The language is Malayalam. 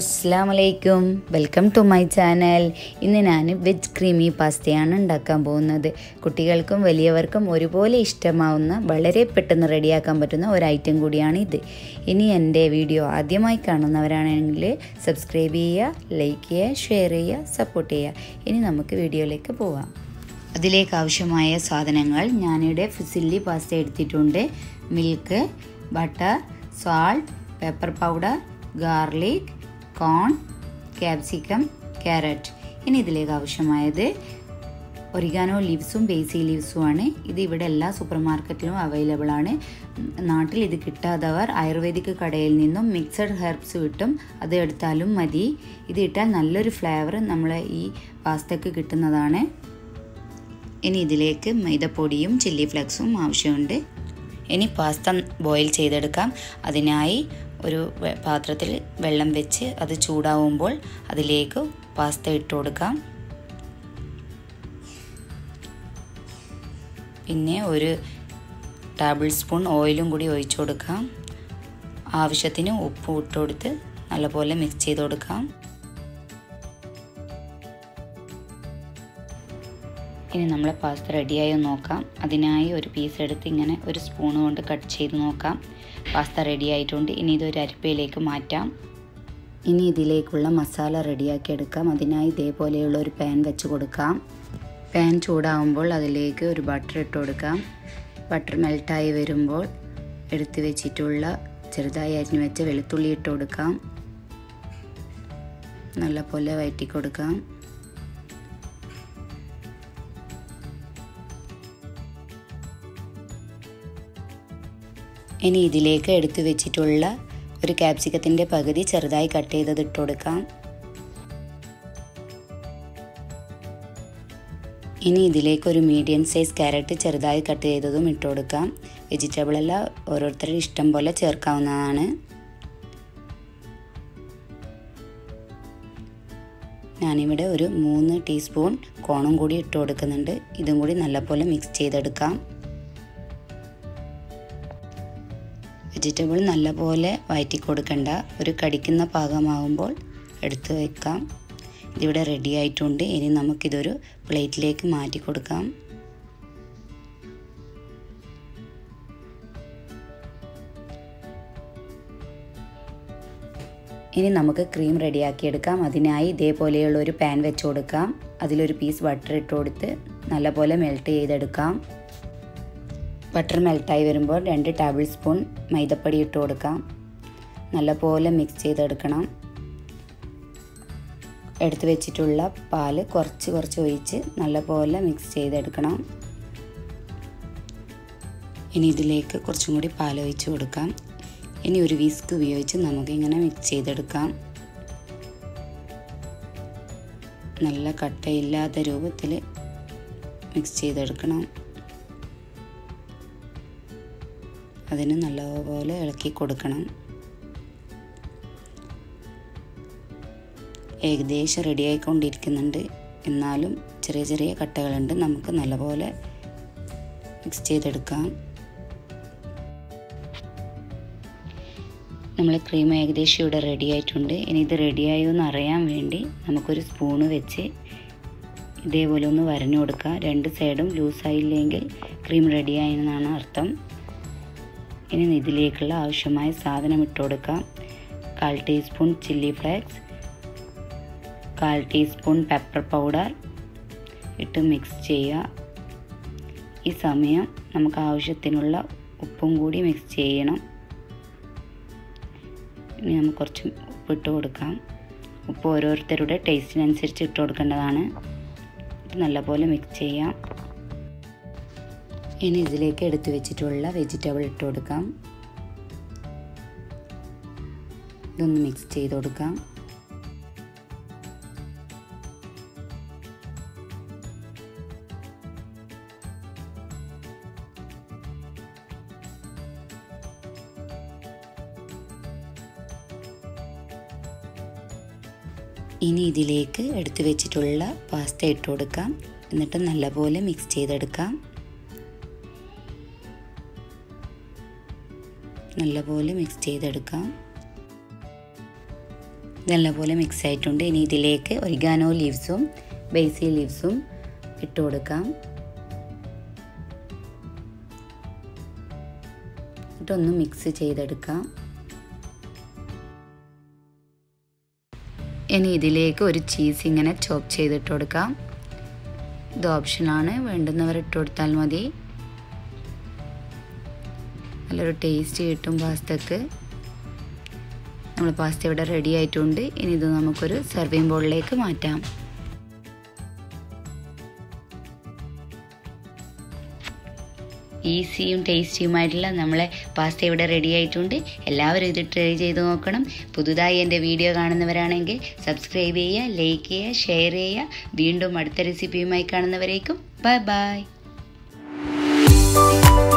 അസ്സാം വലൈക്കും വെൽക്കം ടു മൈ ചാനൽ ഇന്ന് ഞാൻ വെജ് ക്രീമി പാസ്തയാണ് ഉണ്ടാക്കാൻ പോകുന്നത് കുട്ടികൾക്കും വലിയവർക്കും ഒരുപോലെ ഇഷ്ടമാവുന്ന വളരെ പെട്ടെന്ന് റെഡിയാക്കാൻ പറ്റുന്ന ഒരു ഐറ്റം കൂടിയാണ് ഇത് ഇനി എൻ്റെ വീഡിയോ ആദ്യമായി കാണുന്നവരാണെങ്കിൽ സബ്സ്ക്രൈബ് ചെയ്യുക ലൈക്ക് ചെയ്യുക ഷെയർ ചെയ്യുക സപ്പോർട്ട് ചെയ്യുക ഇനി നമുക്ക് വീഡിയോയിലേക്ക് പോവാം അതിലേക്ക് ആവശ്യമായ സാധനങ്ങൾ ഞാനിവിടെ ഫുസില്ലി പാസ്ത എടുത്തിട്ടുണ്ട് milk butter salt pepper powder garlic corn capsicum carrot ഇനി ഇതിലേക്ക് ആവശ്യമായത് ഒറിഗാനോ ലീവ്സും ബേസി ലീവ്സുമാണ് ഇത് ഇവിടെ എല്ലാ സൂപ്പർ മാർക്കറ്റിലും അവൈലബിൾ ആണ് നാട്ടിൽ ഇത് കിട്ടാത്തവർ ആയുർവേദിക് കടയിൽ നിന്നും മിക്സഡ് ഹെർബ്സ് കിട്ടും അത് എടുത്താലും മതി ഇത് ഇട്ടാൽ നല്ലൊരു ഫ്ലേവർ നമ്മളെ ഈ പാസ്തക്ക് കിട്ടുന്നതാണ് ഇനി ഇതിലേക്ക് മൈദപ്പൊടിയും ചില്ലി ഫ്ലെക്സും ആവശ്യമുണ്ട് ഇനി പാസ്ത ബോയിൽ ചെയ്തെടുക്കാം അതിനായി ഒരു പാത്രത്തിൽ വെള്ളം വെച്ച് അത് ചൂടാവുമ്പോൾ അതിലേക്ക് പാസ്ത ഇട്ട് കൊടുക്കാം പിന്നെ ഒരു ടേബിൾ സ്പൂൺ ഓയിലും കൂടി ഒഴിച്ചു കൊടുക്കാം ആവശ്യത്തിന് ഉപ്പ് ഇട്ട് കൊടുത്ത് നല്ലപോലെ മിക്സ് ചെയ്ത് കൊടുക്കാം ഇനി നമ്മളെ പാസ്ത റെഡിയായോ നോക്കാം അതിനായി ഒരു പീസ് എടുത്ത് ഇങ്ങനെ ഒരു സ്പൂൺ കൊണ്ട് കട്ട് ചെയ്ത് നോക്കാം പാസ്ത റെഡി ആയിട്ടുണ്ട് ഇനി ഇതൊരു അരിപ്പയിലേക്ക് മാറ്റാം ഇനി ഇതിലേക്കുള്ള മസാല റെഡിയാക്കി എടുക്കാം അതിനായി ഇതേപോലെയുള്ള ഒരു പാൻ വെച്ച് കൊടുക്കാം പാൻ ചൂടാവുമ്പോൾ അതിലേക്ക് ഒരു ബട്ടർ ഇട്ട് കൊടുക്കാം ബട്ടർ മെൽട്ടായി വരുമ്പോൾ എടുത്തു വെച്ചിട്ടുള്ള ചെറുതായി അരിഞ്ഞു വെച്ച വെളുത്തുള്ളി ഇട്ട് കൊടുക്കാം നല്ലപോലെ വയറ്റി കൊടുക്കാം ഇനി ഇതിലേക്ക് എടുത്തു വെച്ചിട്ടുള്ള ഒരു ക്യാപ്സിക്കത്തിൻ്റെ പകുതി ചെറുതായി കട്ട് ചെയ്തത് ഇട്ട് കൊടുക്കാം ഇനി ഇതിലേക്ക് ഒരു മീഡിയം സൈസ് ക്യാരറ്റ് ചെറുതായി കട്ട് ചെയ്തതും ഇട്ട് കൊടുക്കാം വെജിറ്റബിൾ എല്ലാം ഓരോരുത്തരുടെ ഇഷ്ടം പോലെ ചേർക്കാവുന്നതാണ് ഞാനിവിടെ ഒരു മൂന്ന് ടീസ്പൂൺ കോണും കൂടി ഇട്ട് കൊടുക്കുന്നുണ്ട് ഇതും കൂടി നല്ലപോലെ മിക്സ് ചെയ്തെടുക്കാം വെജിറ്റബിൾ നല്ലപോലെ വയറ്റി കൊടുക്കണ്ട ഒരു കടിക്കുന്ന പാകമാകുമ്പോൾ എടുത്ത് വെക്കാം ഇതിവിടെ റെഡി ആയിട്ടുണ്ട് ഇനി നമുക്കിതൊരു പ്ലേറ്റിലേക്ക് മാറ്റി കൊടുക്കാം ഇനി നമുക്ക് ക്രീം റെഡിയാക്കിയെടുക്കാം അതിനായി ഇതേപോലെയുള്ള ഒരു പാൻ വെച്ച് കൊടുക്കാം അതിലൊരു പീസ് ബട്ടർ ഇട്ട് കൊടുത്ത് നല്ലപോലെ മെൽറ്റ് ചെയ്തെടുക്കാം ബട്ടർ മെൽട്ടായി വരുമ്പോൾ രണ്ട് ടേബിൾ സ്പൂൺ മൈദപ്പൊടി ഇട്ട് കൊടുക്കാം നല്ലപോലെ മിക്സ് ചെയ്തെടുക്കണം എടുത്തു വെച്ചിട്ടുള്ള പാല് കുറച്ച് കുറച്ച് ഒഴിച്ച് നല്ലപോലെ മിക്സ് ചെയ്തെടുക്കണം ഇനി ഇതിലേക്ക് കുറച്ചും കൂടി പാൽ ഒഴിച്ച് കൊടുക്കാം ഇനി ഒരു വിസ്ക് ഉപയോഗിച്ച് നമുക്കിങ്ങനെ മിക്സ് ചെയ്തെടുക്കാം നല്ല കട്ടയില്ലാത്ത രൂപത്തിൽ മിക്സ് ചെയ്തെടുക്കണം അതിന് നല്ലപോലെ ഇളക്കി കൊടുക്കണം ഏകദേശം റെഡി ആയിക്കൊണ്ടിരിക്കുന്നുണ്ട് എന്നാലും ചെറിയ ചെറിയ കട്ടകളുണ്ട് നമുക്ക് നല്ലപോലെ മിക്സ് ചെയ്തെടുക്കാം നമ്മൾ ക്രീം ഏകദേശം ഇവിടെ റെഡി ആയിട്ടുണ്ട് ഇനി ഇത് റെഡിയായോ എന്ന് അറിയാൻ വേണ്ടി നമുക്കൊരു സ്പൂണ് വെച്ച് ഇതേപോലെ ഒന്ന് വരഞ്ഞു കൊടുക്കുക രണ്ട് സൈഡും ലൂസായില്ലെങ്കിൽ ക്രീം റെഡിയായി എന്നാണ് അർത്ഥം ഇനി ഇതിലേക്കുള്ള ആവശ്യമായ സാധനം ഇട്ട് കൊടുക്കാം കാൽ ടീസ്പൂൺ ചില്ലി ഫ്ലേക്സ് കാൽ ടീസ്പൂൺ പെപ്പർ പൗഡർ ഇട്ട് മിക്സ് ചെയ്യുക ഈ സമയം നമുക്ക് ആവശ്യത്തിനുള്ള ഉപ്പും കൂടി മിക്സ് ചെയ്യണം ഇനി നമുക്ക് കുറച്ച് ഉപ്പിട്ട് കൊടുക്കാം ഉപ്പ് ഓരോരുത്തരുടെ ടേസ്റ്റിനനുസരിച്ച് ഇട്ട് കൊടുക്കേണ്ടതാണ് നല്ലപോലെ മിക്സ് ചെയ്യാം ഇനി ഇതിലേക്ക് എടുത്തു വെച്ചിട്ടുള്ള വെജിറ്റബിൾ ഇട്ട് കൊടുക്കാം ഇതൊന്ന് മിക്സ് ചെയ്ത് കൊടുക്കാം ഇനി ഇതിലേക്ക് എടുത്തു വെച്ചിട്ടുള്ള പാസ്ത ഇട്ട് കൊടുക്കാം എന്നിട്ട് നല്ലപോലെ മിക്സ് ചെയ്തെടുക്കാം നല്ലപോലെ മിക്സ് ചെയ്തെടുക്കാം നല്ലപോലെ മിക്സ് ആയിട്ടുണ്ട് ഇനി ഇതിലേക്ക് ഒരിഗാനോ ലീവ്സും ബേസി ലീവ്സും ഇട്ട് കൊടുക്കാം എന്നിട്ടൊന്ന് മിക്സ് ചെയ്തെടുക്കാം ഇനി ഇതിലേക്ക് ഒരു ചീസ് ഇങ്ങനെ ചോപ്പ് ചെയ്തിട്ട് കൊടുക്കാം ഇത് ഓപ്ഷനാണ് വേണ്ടുന്നവർ ഇട്ട് കൊടുത്താൽ മതി നല്ലൊരു ടേസ്റ്റ് കിട്ടും പാസ്തക്ക് നമ്മൾ പാസ്ത ഇവിടെ റെഡി ആയിട്ടുണ്ട് ഇനി ഇത് നമുക്കൊരു സെർവിങ് ബോളിലേക്ക് മാറ്റാം ഈസിയും ടേസ്റ്റിയുമായിട്ടുള്ള നമ്മളെ പാസ്ത ഇവിടെ റെഡി ആയിട്ടുണ്ട് എല്ലാവരും ഇത് ട്രൈ ചെയ്ത് നോക്കണം പുതുതായി എൻ്റെ വീഡിയോ കാണുന്നവരാണെങ്കിൽ സബ്സ്ക്രൈബ് ചെയ്യുക ലൈക്ക് ചെയ്യുക ഷെയർ ചെയ്യുക വീണ്ടും അടുത്ത റെസിപ്പിയുമായി കാണുന്നവരേക്കും ബൈ ബൈ